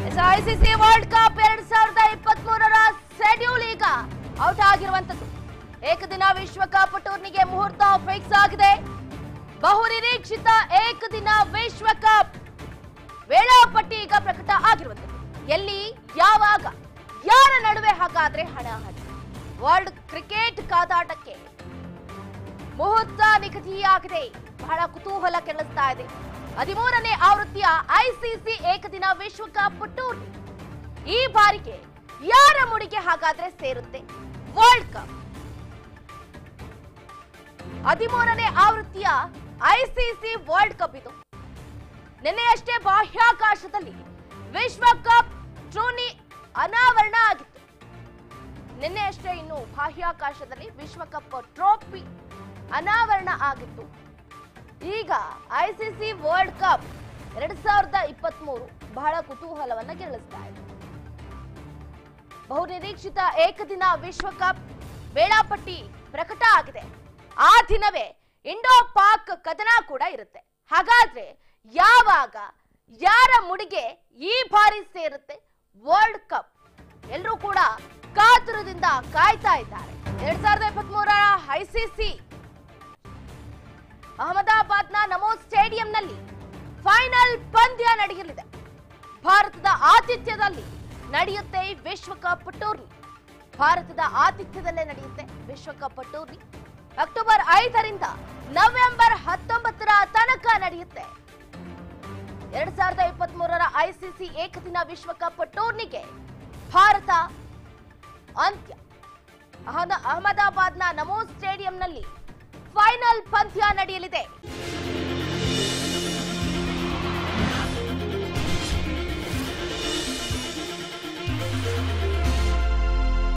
ICC world cup ಎರಡ್ ಸಾವಿರದ ಇಪ್ಪತ್ತ್ ಮೂರರ ಶೆಡ್ಯೂಲ್ ಈಗ ಔಟ್ ಆಗಿರುವಂತದ್ದು ಏಕದಿನ ವಿಶ್ವಕಪ್ ಟೂರ್ನಿಗೆ ಮುಹೂರ್ತ ಫಿಕ್ಸ್ ಆಗಿದೆ ಬಹುನಿರೀಕ್ಷಿತ ಏಕದಿನ ವಿಶ್ವಕಪ್ ವೇಳಾಪಟ್ಟಿ ಈಗ ಪ್ರಕಟ ಆಗಿರುವಂತದ್ದು ಎಲ್ಲಿ ಯಾವಾಗ ಯಾರ ನಡುವೆ ಹಾಗಾದ್ರೆ ಹಣಾಹಣಿ ವರ್ಲ್ಡ್ ಕ್ರಿಕೆಟ್ ಕಾದಾಟಕ್ಕೆ ಮುಹೂರ್ತ ನಿಗದಿಯಾಗಿದೆ ಬಹಳ ಕುತೂಹಲ ಕೆರಳಿಸ್ತಾ ಇದೆ ಹದಿಮೂರನೇ ಆವೃತ್ತಿಯ ಐಸಿಸಿ ಏಕದಿನ ವಿಶ್ವಕಪ್ ಟೂರ್ನಿ ಈ ಬಾರಿಗೆ ಯಾರ ಮುಡಿಗೆ ಹಾಗಾದ್ರೆ ಸೇರುತ್ತೆ ವರ್ಲ್ಡ್ ಕಪ್ ಹದಿಮೂರನೇ ಆವೃತ್ತಿಯ ಐಸಿಸಿ ವರ್ಲ್ಡ್ ಕಪ್ ಇದು ನಿನ್ನೆಯಷ್ಟೇ ಬಾಹ್ಯಾಕಾಶದಲ್ಲಿ ವಿಶ್ವಕಪ್ ಟೂರ್ನಿ ಅನಾವರಣ ಆಗಿತ್ತು ನಿನ್ನೆಯಷ್ಟೇ ಇನ್ನು ಬಾಹ್ಯಾಕಾಶದಲ್ಲಿ ವಿಶ್ವಕಪ್ ಟ್ರೋಫಿ ಅನಾವರಣ ಆಗಿತ್ತು ಈಗ ಐಸಿಸಿ ವರ್ಲ್ಡ್ ಕಪ್ ಎರಡ್ ಸಾವಿರದ ಇಪ್ಪತ್ತ್ ಮೂರು ಬಹಳ ಕುತೂಹಲವನ್ನ ಕೆರಳಿಸ್ತಾ ಇದೆ ಬಹುನಿರೀಕ್ಷಿತ ಏಕದಿನ ವಿಶ್ವಕಪ್ ವೇಳಾಪಟ್ಟಿ ಪ್ರಕಟ ಆಗಿದೆ ಆ ದಿನವೇ ಇಂಡೋ ಪಾಕ್ ಕದನ ಕೂಡ ಇರುತ್ತೆ ಹಾಗಾದ್ರೆ ಯಾವಾಗ ಯಾರ ಮುಡಿಗೆ ಈ ಬಾರಿ ಸೇರುತ್ತೆ ವರ್ಲ್ಡ್ ಕಪ್ ಎಲ್ಲರೂ ಕೂಡ ಕಾತುರದಿಂದ ಕಾಯ್ತಾ ಇದ್ದಾರೆ ಎರಡ್ ಸಾವಿರದ ಇಪ್ಪತ್ತ್ ಮೂರರ ಐಸಿಸಿ ಅಹಮದಾಬಾದ್ನ ನಮೋ ಸ್ಟೇಡಿಯಂನಲ್ಲಿ ಫೈನಲ್ ಪಂದ್ಯ ನಡೆಯಲಿದೆ ಭಾರತದ ಆತಿಥ್ಯದಲ್ಲಿ ನಡೆಯುತ್ತೆ ಈ ವಿಶ್ವಕಪ್ ಟೂರ್ನಿ ಭಾರತದ ಆತಿಥ್ಯದಲ್ಲೇ ನಡೆಯುತ್ತೆ ವಿಶ್ವಕಪ್ ಟೂರ್ನಿ ಅಕ್ಟೋಬರ್ ಐದರಿಂದ ನವೆಂಬರ್ ಹತ್ತೊಂಬತ್ತರ ತನಕ ನಡೆಯುತ್ತೆ ಎರಡ್ ಸಾವಿರದ ಇಪ್ಪತ್ತ್ ಮೂರರ ಐಸಿಸಿ ಏಕದಿನ ವಿಶ್ವಕಪ್ ಟೂರ್ನಿಗೆ ಭಾರತ ಅಂತ್ಯ ಅಹದ- ಅಹಮದಾಬಾದ್ನ ನಮೋ ಸ್ಟೇಡಿಯಂನಲ್ಲಿ ಫೈನಲ್ ಪಂದ್ಯ ನಡೆಯಲಿದೆ